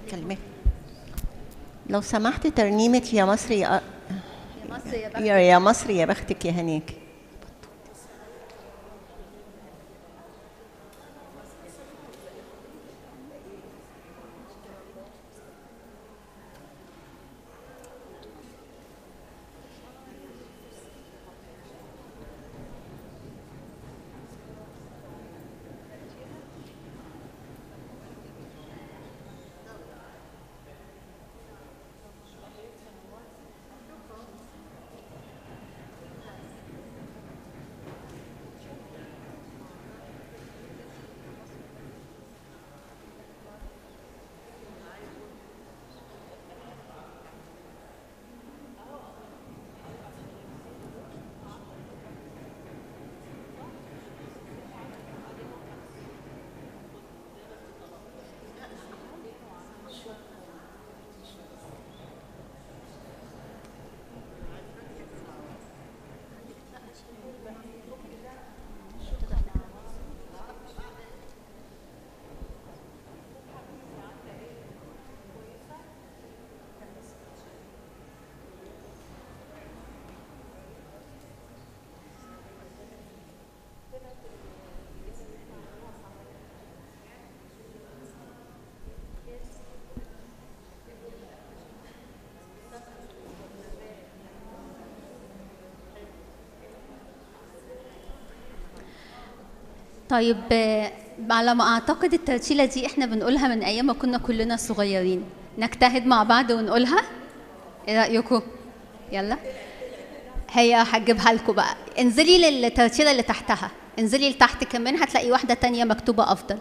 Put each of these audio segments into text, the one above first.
كلمات لو سمحت ترنيمة يا مصر يا يا مصر يا يا, يا مصر يا بختك يا هناك طيب آه، على ما اعتقد الترتيله دي احنا بنقولها من ايام ما كنا كلنا صغيرين نجتهد مع بعض ونقولها ايه رايكم يلا هي هجيبها لكم بقى انزلي للترتيله اللي تحتها انزلي لتحت كمان هتلاقي واحده تانية مكتوبه افضل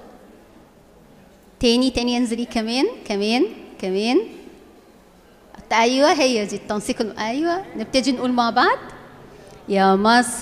تاني تاني انزلي كمان كمان كمان ايوه هي دي التنسيق ايوه نبتدي نقول مع بعض يا مصر